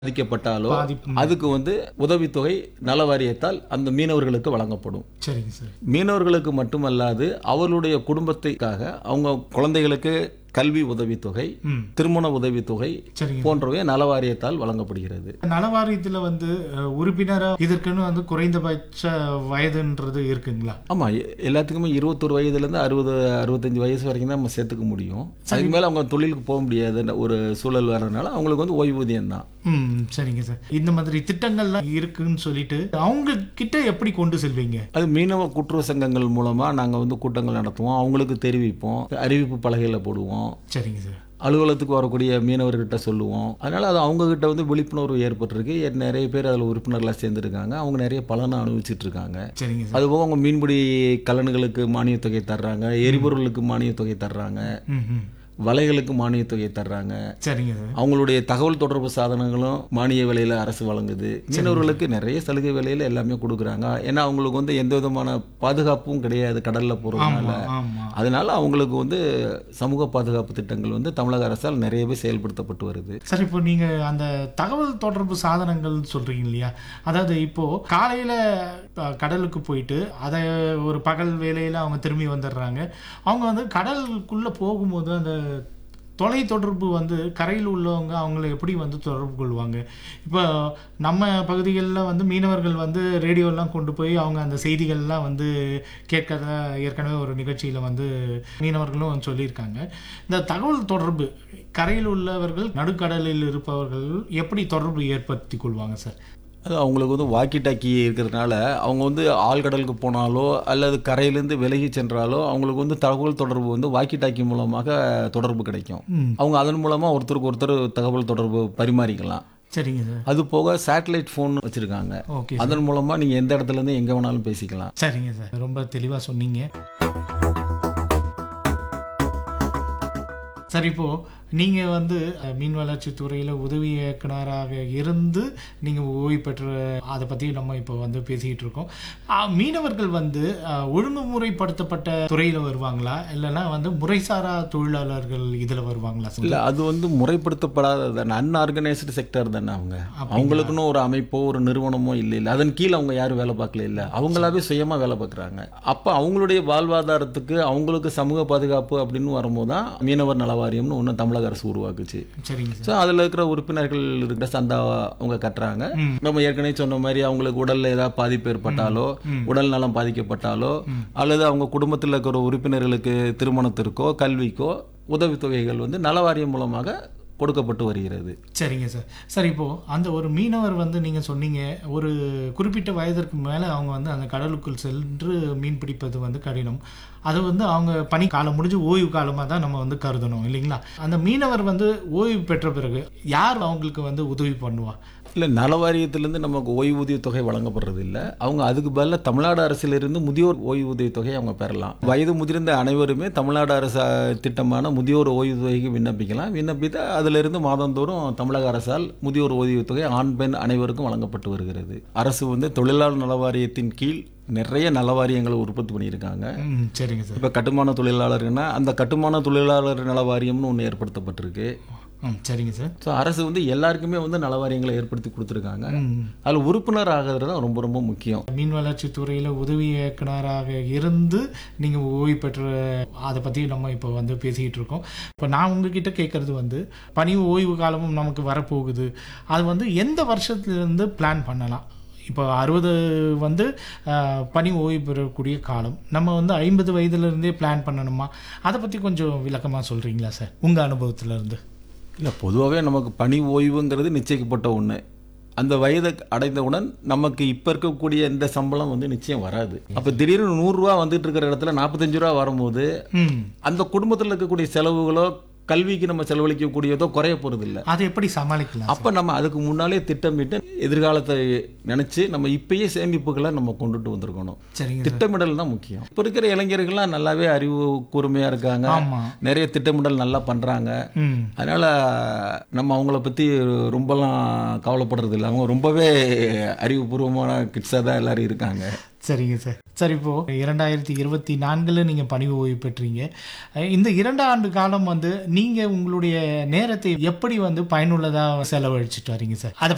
பாதிக்கப்பட்டாலோ பாதிப்பு. அதுக்கு வந்து உதவித்தொகை நல வாரியத்தால் அந்த மீனவர்களுக்கு வழங்கப்படும் சரிங்க சார் மீனவர்களுக்கு மட்டுமல்லாது அவர்களுடைய குடும்பத்துக்காக அவங்க குழந்தைகளுக்கு கல்வி உதவித்தொகை ம் திருமண உதவித்தொகை சரிங்க போன்றவை நல வாரியத்தால் வழங்கப்படுகிறது நலவாரியத்தில் வந்து அஹ், உறுப்பினரா இதற்குன்னு வந்து குறைந்தபட்ச வயதுன்றது இருக்குங்களா ஆமா எ- எல்லாத்துக்குமே இருபத்தொரு வயதுல இருந்து அறுபது அறுபத்தஞ்சு வயசு வரைக்கும் தான் நம்ம சேர்த்துக்க முடியும் அதுக்கு மேல அவங்க தொழிலுக்கு போக முடியாத ஒரு சூழல் வர்றதுனால அவங்களுக்கு வந்து ஓய்வூதியம் தான் ம் சரிங்க சார் இந்த மாதிரி திட்டங்கள்லாம் இருக்குன்னு சொல்லிட்டு அவங்க கிட்ட எப்படி கொண்டு செல்வீங்க அது மீனவ கூட்டுறவு சங்கங்கள் மூலமா நாங்க வந்து கூட்டங்கள் நடத்துவோம் அவங்களுக்கு தெரிவிப்போம் அறிவிப்பு பலகையில போடுவோம் சரிங்க சார் அலுவலகத்துக்கு வரக்கூடிய மீனவர்கிட்ட சொல்லுவோம் அதனால அது அவங்க கிட்ட வந்து விழிப்புணர்வு ஏற்பட்டிருக்கு ஏ- நிறைய பேர் அதில் உறுப்பினர்களாக சேர்ந்துருக்காங்க அவங்க நிறைய பலனை அனுபவிச்சுட்டு இருக்காங்க சரிங்க சார் அதுபோக அவங்க மீன்பிடி கலன்களுக்கு மானியத் தொகை தர்றாங்க எரிபொருளுக்கு மானியத் தொகை தர்றாங்க ம் ம் வலைகளுக்கு மானியத் தொகை தர்றாங்க சரிங்க சார் அவங்களுடைய தகவல் தொடர்பு சாதனங்களும் மானிய விலையில அரசு வழங்குது மீனவர்களுக்கு நிறைய சலுகை விலையில எல்லாமே கொடுக்குறாங்க ஏன்னா அவங்களுக்கு வந்து எந்த விதமான பாதுகாப்பும் கிடையாது கடல்ல போறதுனால ஆமா ஆமா அதனால அவங்களுக்கு வந்து சமூக பாதுகாப்பு திட்டங்கள் வந்து தமிழக அரசால் நிறையவே செயல்படுத்தப்பட்டு வருது சார் இப்போ நீங்க அந்த தகவல் தொடர்பு சாதனங்கள் சொல்றீங்க இல்லையா அதாவது இப்போ காலையில அஹ், கடலுக்கு போயிட்டு அதை ஒரு பகல் வேலையில அவங்க திரும்பி வந்துடுறாங்க அவங்க வந்து கடலுக்குள்ள போகும்போது அந்த தொலை தொடர்பு வந்து கரையில் உள்ளவங்க அவங்கள எப்படி வந்து தொடர்பு கொள்வாங்க இப்போ நம்ம பகுதிகளில் வந்து மீனவர்கள் வந்து ரேடியோலாம் கொண்டு போய் அவங்க அந்த செய்திகள்லாம் வந்து கேட்கறதா ஏற்கனவே ஒரு நிகழ்ச்சியில் வந்து மீனவர்களும் சொல்லியிருக்காங்க இந்த தகவல் தொடர்பு கரையில் உள்ளவர்கள் நடுக்கடலில் இருப்பவர்கள் எப்படி தொடர்பு ஏற்படுத்தி கொள்வாங்க சார் அது அவங்களுக்கு வந்து வாக்கி டாக்கி இருக்கிறதுனால அவங்க வந்து ஆழ்கடலுக்கு போனாலோ அல்லது கரையிலேருந்து விலகி சென்றாலோ அவங்களுக்கு வந்து தகவல் தொடர்பு வந்து வாக்கி டாக்கி மூலமாக தொடர்பு கிடைக்கும் ம் அவங்க அதன் மூலமா ஒருத்தருக்கு ஒருத்தர் தகவல் தொடர்பு பரிமாறிக்கலாம் சரிங்க சார் அது போக சேட்டலைட் ஃபோன் வச்சிருக்காங்க ஓகே அதன் மூலமா நீங்க எந்த இடத்துல இருந்து எங்க வேணாலும் பேசிக்கலாம் சரிங்க சார் ரொம்ப தெளிவாக சொன்னீங்க சார் இப்போ நீங்க வந்து அஹ், மீன் வளர்ச்சி துறையில உதவி இயக்குனராக இருந்து நீங்க ஓய்வு பெற்ற அதை பத்தி நம்ம இப்போ வந்து பேசிக்கிட்டு இருக்கோம் அஹ், மீனவர்கள் வந்து அஹ், ஒழுங்குமுறைப்படுத்தப்பட்ட துறையில வருவாங்களா இல்லைன்னா வந்து முறைசாரா தொழிலாளர்கள் இதுல வருவாங்களா சார் இல்ல அது வந்து முறைப்படுத்தப்படாத தானே அன்ஆர்கனைஸ்டு செக்டர் தானே அவங்க அவங்களுக்குன்னு ஒரு அமைப்போ ஒரு நிறுவனமோ இல்லை இல்லை அதன் கீழ் அவங்க யாரும் வேலை பார்க்கல இல்ல அவங்களாவே சுயமா வேலை பார்க்குறாங்க அப்ப அவங்களுடைய வாழ்வாதாரத்துக்கு அவங்களுக்கு சமூக பாதுகாப்பு அப்படின்னு வரும்போது தான் மீனவர் நல வாரியம்னு ஒன்று தமிழக அரசு உருவாக்குச்சு சரிங்க சார் ஸோ அதில் இருக்கிற உறுப்பினர்கள் இருக்கிற சந்தா அவங்க கட்டுறாங்க ம். நம்ம ஏற்கனவே சொன்ன மாதிரி அவங்களுக்கு உடல்ல ஏதாவது பாதிப்பு ஏற்பட்டாலோ உடல் நலம் பாதிக்கப்பட்டாலோ அல்லது அவங்க குடும்பத்தில் இருக்கிற உறுப்பினர்களுக்கு திருமணத்திற்கோ கல்விக்கோ உதவித்தொகைகள் வந்து நல வாரியம் மூலமாக கொடுக்கப்பட்டு வருகிறது சரிங்க சார் சார் இப்போ அந்த ஒரு மீனவர் வந்து நீங்க சொன்னீங்க ஒரு குறிப்பிட்ட வயதிற்கு மேலே அவங்க வந்து அந்த கடலுக்குள் சென்று மீன் பிடிப்பது வந்து கடினம் அது வந்து அவங்க பனி காலம் முடிஞ்சு ஓய்வு காலமாக தான் நம்ம வந்து கருதணும் இல்லைங்களா அந்த மீனவர் வந்து ஓய்வு பெற்ற பிறகு யார் அவங்களுக்கு வந்து உதவி பண்ணுவா இல்லை நல வாரியத்திலேருந்து நமக்கு ஓய்வூதிய தொகை வழங்கப்படுறது இல்லை அவங்க அதுக்கு பதிலாக தமிழ்நாடு அரசிலிருந்து முதியோர் ஓய்வூதிய தொகையை அவங்க பெறலாம் வயது முதிர்ந்த அனைவருமே தமிழ்நாடு அரசு அஹ், திட்டமான முதியோர் ஓய்வூதியக்கு விண்ணப்பிக்கலாம் விண்ணப்பித்து அதிலிருந்து மாதந்தோறும் தமிழக அரசால் முதியோர் ஓய்வூதிய ஆண் பெண் அனைவருக்கும் வழங்கப்பட்டு வருகிறது அரசு வந்து தொழிலாளர் நல வாரியத்தின் கீழ் நிறைய நல வாரியங்களை உற்பத்தி பண்ணியிருக்காங்க ம் சரிங்க சார் இப்போ கட்டுமான தொழிலாளர்னா அந்த கட்டுமான தொழிலாளர் நல வாரியம்னு ஒன்று ஏற்படுத்தப்பட்டிருக்கு ம் சரிங்க சார் ஸோ அரசு வந்து எல்லாருக்குமே வந்து நல வாரியங்களை ஏற்படுத்தி கொடுத்துருக்காங்க ம் அதில் உறுப்பினர் ஆகிறது தான் ரொம்ப ரொம்ப முக்கியம் மீன் வளர்ச்சி துறையில் உதவி இயக்குனராக இருந்து நீங்கள் ஓய்வு பெற்ற அதை பற்றி நம்ம இப்போ வந்து பேசிக்கிட்டு இருக்கோம் இப்போ நான் உங்ககிட்ட கேட்குறது வந்து பனி ஓய்வு காலமும் நமக்கு வரப்போகுது அது வந்து எந்த வருஷத்துலேருந்து பிளான் பண்ணலாம் இப்போ அறுபது வந்து ஆஹ், பனி ஓய்வு பெறக்கூடிய காலம் நம்ம வந்து ஐம்பது வயதுலேருந்தே பிளான் பண்ணணுமா அதை பற்றி கொஞ்சம் விளக்கமாக சொல்கிறீங்களா சார் உங்கள் அனுபவத்திலேருந்து இல்லை பொதுவாகவே நமக்கு பணி ஓய்வுங்கிறது நிச்சயிக்கப்பட்ட ஒன்று அந்த வயதை அடைந்தவுடன் நமக்கு இப்போ இருக்கக்கூடிய இந்த சம்பளம் வந்து நிச்சயம் வராது அப்போ திடீர்னு நூறுரூவா வந்துட்டு இருக்கிற இடத்துல நாற்பத்தஞ்சு ரூபா வரும்போது ம் அந்த குடும்பத்தில் இருக்கக்கூடிய செலவுகளோ கல்விக்கு நம்ம செலவழிக்கக்கூடியதோ குறைய போகிறது இல்லை அதை எப்படி சமாளிக்கலாம் அப்போ நம்ம அதுக்கு முன்னாலே திட்டமிட்டு எதிர்காலத்தை நினச்சி நம்ம இப்பயே சேமிப்புகளை நம்ம கொண்டுட்டு வந்திருக்கணும் சரிங்க சார் திட்டமிடல் தான் முக்கியம் இப்போ இருக்கிற இளைஞர்கள்லாம் நல்லாவே அறிவு கூர்மையாக இருக்காங்க ஆமாம் நிறைய திட்டமிடல் நல்லா பண்ணுறாங்க ம் அதனால் நம்ம அவங்கள பற்றி ரொம்பலாம் கவலைப்படுறது இல்லை அவங்க ரொம்பவே அறிவுபூர்வமான கிட்ஸாக தான் எல்லாரும் இருக்காங்க சரிங்க சார் சார் இப்போ இரண்டாயிரத்தி இருபத்தி நான்கில் நீங்கள் பணி ஓய்வு பெற்றீங்க அஹ் இந்த இரண்டு ஆண்டு காலம் வந்து நீங்கள் உங்களுடைய நேரத்தை எப்படி வந்து பயனுள்ளதாக செலவழிச்சிட்டு வரீங்க சார் அதை